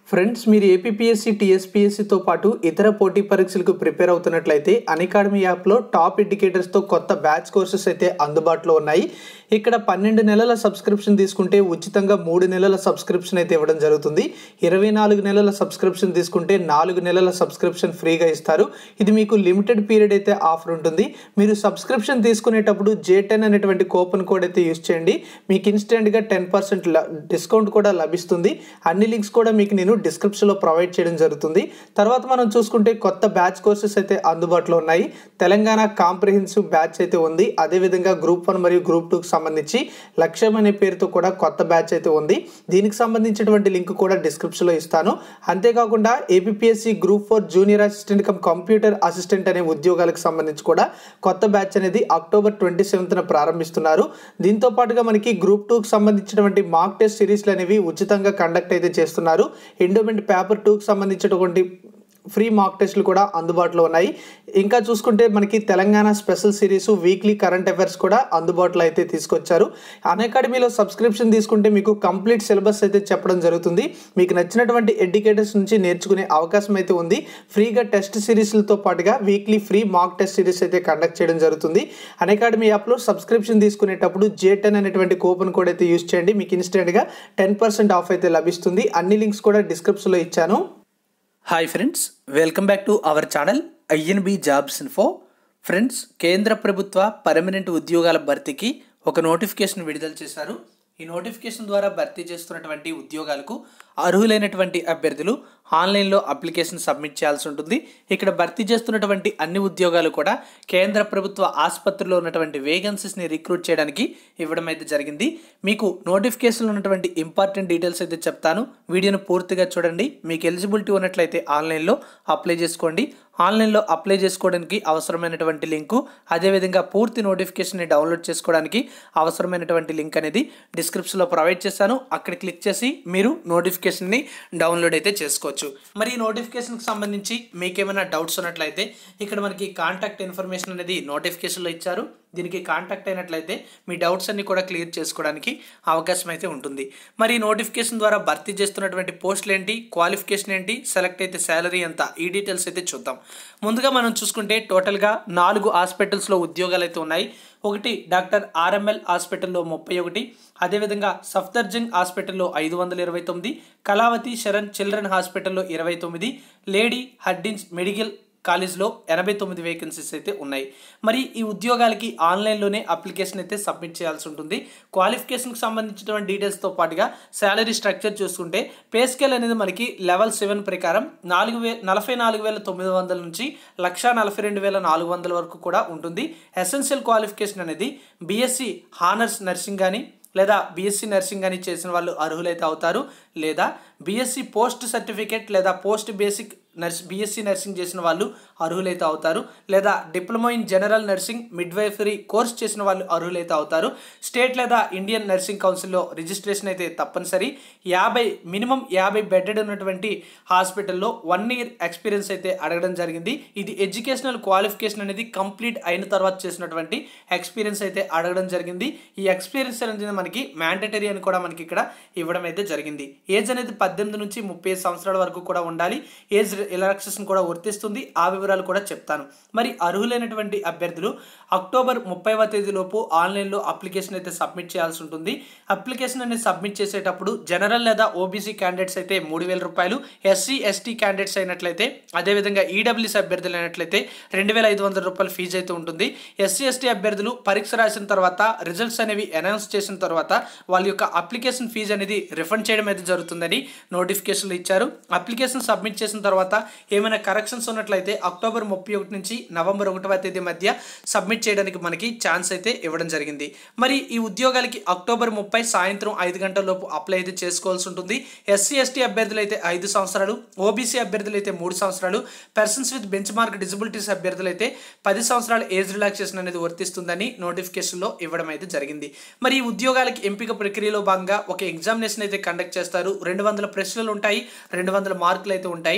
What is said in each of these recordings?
friends మీరు APPSC టీఎస్పీఎస్సీతో పాటు ఇతర పోటీ పరీక్షలకు ప్రిపేర్ అవుతున్నట్లయితే అకాడమీ యాప్లో టాప్ ఇండికేటర్స్తో కొత్త బ్యాచ్ కోర్సెస్ అయితే అందుబాటులో ఉన్నాయి ఇక్కడ పన్నెండు నెలల సబ్స్క్రిప్షన్ తీసుకుంటే ఉచితంగా మూడు నెలల సబ్స్క్రిప్షన్ అయితే ఇవ్వడం జరుగుతుంది ఇరవై నాలుగు నెలల సబ్స్క్రిప్షన్ తీసుకుంటే నాలుగు నెలల సబ్స్క్రిప్షన్ ఫ్రీగా ఇస్తారు ఇది మీకు లిమిటెడ్ పీరియడ్ అయితే ఆఫర్ ఉంటుంది మీరు సబ్స్క్రిప్షన్ తీసుకునేటప్పుడు జే టెన్ అనేటువంటి కూపన్ కోడ్ అయితే యూస్ చేయండి మీకు ఇన్స్టెంట్గా టెన్ పర్సెంట్ డిస్కౌంట్ కూడా లభిస్తుంది అన్ని లింక్స్ కూడా మీకు నేను డిస్క్రిప్షన్లో ప్రొవైడ్ చేయడం జరుగుతుంది తర్వాత మనం చూసుకుంటే కొత్త బ్యాచ్ కోర్సెస్ అయితే అందుబాటులో ఉన్నాయి తెలంగాణ కాంప్రిహెన్సివ్ బ్యాచ్ అయితే ఉంది అదేవిధంగా గ్రూప్ వన్ మరియు గ్రూప్ టూకి సంబంధించి లక్ష్యం అనే పేరుతో కూడా కొత్త బ్యాచ్ అయితే ఉంది దీనికి సంబంధించినటువంటి లింక్ కూడా డిస్క్రిప్షన్లో ఇస్తాను అంతేకాకుండా APSC group four junior assistant cum computer assistant అనే ఉద్యోగాలకు సంబంధించి కూడా కొత్త బ్యాచ్ అనేది అక్టోబర్ ట్వంటీ సెవెంత్న ప్రారంభిస్తున్నారు దీంతో పాటుగా మనకి గ్రూప్ టూకి సంబంధించినటువంటి మాక్ టెస్ట్ సిరీస్లు అనేవి ఉచితంగా కండక్ట్ అయితే చేస్తున్నారు ఎండోమెంట్ పేపర్ టూకి సంబంధించినటువంటి ఫ్రీ మాక్ టెస్ట్లు కూడా అందుబాటులో ఉన్నాయి ఇంకా చూసుకుంటే మనకి Telangana special series weekly current affairs కూడా అందుబాటులో అయితే తీసుకొచ్చారు అకాడమీలో సబ్స్క్రిప్షన్ తీసుకుంటే మీకు కంప్లీట్ సిలబస్ అయితే చెప్పడం జరుగుతుంది మీకు నచ్చినటువంటి ఎడ్యుకేటర్స్ నుంచి నేర్చుకునే అవకాశం అయితే ఉంది ఫ్రీగా టెస్ట్ సిరీస్లతో పాటుగా weekly free mock test series అయితే కండక్ట్ చేయడం జరుగుతుంది అకాడమీ యాప్లో సబ్స్క్రిప్షన్ తీసుకునేటప్పుడు జే టెన్ అనేటువంటి కూపన్ కోడ్ అయితే యూస్ చేయండి మీకు ఇన్స్టెంట్గా టెన్ పర్సెంట్ ఆఫ్ అయితే లభిస్తుంది అన్ని లింక్స్ కూడా డిస్క్రిప్షన్లో ఇచ్చాను hi friends welcome back to our channel INB jobs info friends కేంద్ర ప్రభుత్వ పర్మనెంట్ ఉద్యోగాల భర్తీకి ఒక నోటిఫికేషన్ విడుదల చేశారు ఈ నోటిఫికేషన్ ద్వారా భర్తీ చేస్తున్నటువంటి ఉద్యోగాలకు అర్హులైనటువంటి అభ్యర్థులు ఆన్లైన్లో అప్లికేషన్ సబ్మిట్ చేయాల్సి ఉంటుంది ఇక్కడ భర్తీ చేస్తున్నటువంటి అన్ని ఉద్యోగాలు కూడా కేంద్ర ప్రభుత్వ ఆసుపత్రిలో ఉన్నటువంటి వేకెన్సీస్ని రిక్రూట్ చేయడానికి ఇవ్వడం అయితే జరిగింది మీకు నోటిఫికేషన్లో ఉన్నటువంటి ఇంపార్టెంట్ డీటెయిల్స్ అయితే చెప్తాను వీడియోను పూర్తిగా చూడండి మీకు ఎలిజిబిలిటీ ఉన్నట్లయితే ఆన్లైన్లో అప్లై చేసుకోండి ఆన్లైన్లో అప్లై చేసుకోవడానికి అవసరమైనటువంటి లింకు అదేవిధంగా పూర్తి నోటిఫికేషన్ని డౌన్లోడ్ చేసుకోవడానికి అవసరమైనటువంటి లింక్ అనేది డిస్క్రిప్షన్లో ప్రొవైడ్ చేశాను అక్కడ క్లిక్ చేసి మీరు నోటిఫికేషన్ని డౌన్లోడ్ అయితే చేసుకోవచ్చు మరి ఈ నోటిఫికేషన్కి సంబంధించి మీకేమైనా డౌట్స్ ఉన్నట్లయితే ఇక్కడ మనకి కాంటాక్ట్ ఇన్ఫర్మేషన్ అనేది నోటిఫికేషన్లో ఇచ్చారు దీనికి కాంటాక్ట్ అయినట్లయితే మీ డౌట్స్ అన్ని కూడా క్లియర్ చేసుకోవడానికి అవకాశం అయితే ఉంటుంది మరి ఈ నోటిఫికేషన్ ద్వారా భర్తీ చేస్తున్నటువంటి పోస్టులు ఏంటి క్వాలిఫికేషన్ ఏంటి సెలెక్ట్ అయితే శాలరీ ఎంత ఈ డీటెయిల్స్ అయితే చూద్దాం ముందుగా మనం చూసుకుంటే టోటల్గా నాలుగు హాస్పిటల్స్లో ఉద్యోగాలు అయితే ఉన్నాయి ఒకటి డాక్టర్ ఆర్ఎంఎల్ హాస్పిటల్లో ముప్పై ఒకటి అదేవిధంగా సఫ్దర్జంగ్ హాస్పిటల్లో ఐదు వందల ఇరవై తొమ్మిది కళావతి శరణ్ చిల్డ్రన్ హాస్పిటల్లో ఇరవై తొమ్మిది లేడీ హడ్డిన్స్ మెడికల్ కాలేజ్లో ఎనభై తొమ్మిది వేకెన్సీస్ అయితే ఉన్నాయి మరి ఈ ఉద్యోగాలకి ఆన్లైన్లోనే అప్లికేషన్ అయితే సబ్మిట్ చేయాల్సి ఉంటుంది క్వాలిఫికేషన్కి సంబంధించినటువంటి డీటెయిల్స్తో పాటుగా శాలరీ స్ట్రక్చర్ చూసుకుంటే పే స్కేల్ అనేది మనకి లెవెల్ సెవెన్ ప్రకారం నాలుగు వే నలభై నాలుగు వేల తొమ్మిది వందల నుంచి లక్ష నలభై రెండు వేల నాలుగు వందల వరకు కూడా ఉంటుంది ఎసెన్షియల్ క్వాలిఫికేషన్ అనేది బీఎస్సీ హానర్స్ నర్సింగ్ కానీ లేదా బీఎస్సీ నర్సింగ్ అని చేసిన వాళ్ళు అర్హులైతే అవుతారు లేదా బీఎస్సీ పోస్ట్ సర్టిఫికేట్ లేదా post basic nurse BSc nursing చేసిన వాళ్ళు అర్హులైతే అవుతారు లేదా diploma in general nursing midwifery course చేసిన వాళ్ళు అర్హులైతే అవుతారు స్టేట్ లేదా ఇండియన్ నర్సింగ్ కౌన్సిల్లో రిజిస్ట్రేషన్ అయితే తప్పనిసరి యాభై మినిమం యాభై బెడెడ్ ఉన్నటువంటి హాస్పిటల్లో వన్ ఇయర్ ఎక్స్పీరియన్స్ అయితే అడగడం జరిగింది ఇది ఎడ్యుకేషనల్ క్వాలిఫికేషన్ అనేది కంప్లీట్ అయిన తర్వాత చేసినటువంటి ఎక్స్పీరియన్స్ అయితే అడగడం జరిగింది ఈ ఎక్స్పీరియన్స్ అనేది మనకి మ్యాండటరీ అని కూడా మనకి ఇక్కడ ఇవ్వడం అయితే జరిగింది ఏజ్ అనేది పద్దెనిమిది నుంచి ముప్పై సంవత్సరాల వరకు కూడా ఉండాలి ఏజ్ రిలాక్సేషన్ కూడా వర్తిస్తుంది ఆ వివరాలు కూడా చెప్తాను మరి అర్హులైనటువంటి అభ్యర్థులు అక్టోబర్ ముప్పైవ తేదీలోపు ఆన్లైన్లో అప్లికేషన్ అయితే సబ్మిట్ చేయాల్సి ఉంటుంది అప్లికేషన్ అనేది సబ్మిట్ చేసేటప్పుడు జనరల్ లేదా ఓబీసీ క్యాండిడేట్స్ అయితే మూడు వేల రూపాయలు ఎస్సీ ఎస్టీ క్యాండిడేట్స్ అయినట్లయితే అదేవిధంగా ఈడబ్ల్యూసీ అభ్యర్థులు అయినట్లయితే రెండు వేల ఐదు వందల రూపాయల ఫీజు అయితే ఉంటుంది ఎస్సీ ఎస్టీ అభ్యర్థులు పరీక్ష రాసిన తర్వాత రిజల్ట్స్ అనేవి అనౌన్స్ చేసిన తర్వాత వాళ్ళ యొక్క అప్లికేషన్ ఫీజు అనేది రిఫండ్ చేయడం అయితే జరుగుతుందని నోటిఫికేషన్లు ఇచ్చారు అప్లికేషన్ సబ్మిట్ చేసిన తర్వాత ఏమైనా కరెక్షన్స్ ఉన్నట్లయితే అక్టోబర్ ముప్పై ఒకటి నుంచి నవంబర్ ఒకటవ తేదీ మధ్య సబ్మిట్ చేయడానికి మనకి ఛాన్స్ అయితే ఇవ్వడం జరిగింది మరి ఈ ఉద్యోగాలకి అక్టోబర్ ముప్పై సాయంత్రం ఐదు గంటల లోపు అప్లై అయితే చేసుకోవాల్సి ఉంటుంది ఎస్సీ ఎస్టీ అభ్యర్థులు అయితే ఐదు సంవత్సరాలు ఓబీసీ అభ్యర్థులు అయితే మూడు సంవత్సరాలు పర్సన్స్ విత్ బెంచ్ మార్క్ డిజబిలిటీస్ అభ్యర్థులు అయితే పది సంవత్సరాల ఏజ్ రిలాక్సేషన్ అనేది వర్తిస్తుందని నోటిఫికేషన్లో ఇవ్వడం అయితే జరిగింది మరి ఈ ఉద్యోగాలకి ఎంపిక ప్రక్రియలో భాగంగా ఒక ఎగ్జామినేషన్ అయితే కండక్ట్ చేస్తారు రెండు వందల ప్రశ్నలు ఉంటాయి రెండు వందల మార్కులు అయితే ఉంటాయి మీకు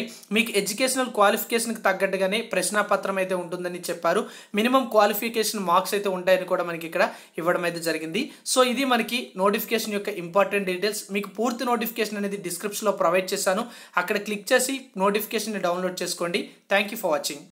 మీకు ఎడ్యుకేషనల్ క్వాలిఫికేషన్కి తగ్గట్టుగానే ప్రశ్నాపత్రం అయితే ఉంటుందని చెప్పారు మినిమం క్వాలిఫికేషన్ మార్క్స్ అయితే ఉంటాయని కూడా మనకి ఇక్కడ ఇవ్వడం అయితే జరిగింది సో ఇది మనకి నోటిఫికేషన్ యొక్క ఇంపార్టెంట్ డీటెయిల్స్ మీకు పూర్తి నోటిఫికేషన్ అనేది డిస్క్రిప్షన్లో ప్రొవైడ్ చేశాను అక్కడ క్లిక్ చేసి నోటిఫికేషన్ డౌన్లోడ్ చేసుకోండి థ్యాంక్ యూ ఫర్ వాచింగ్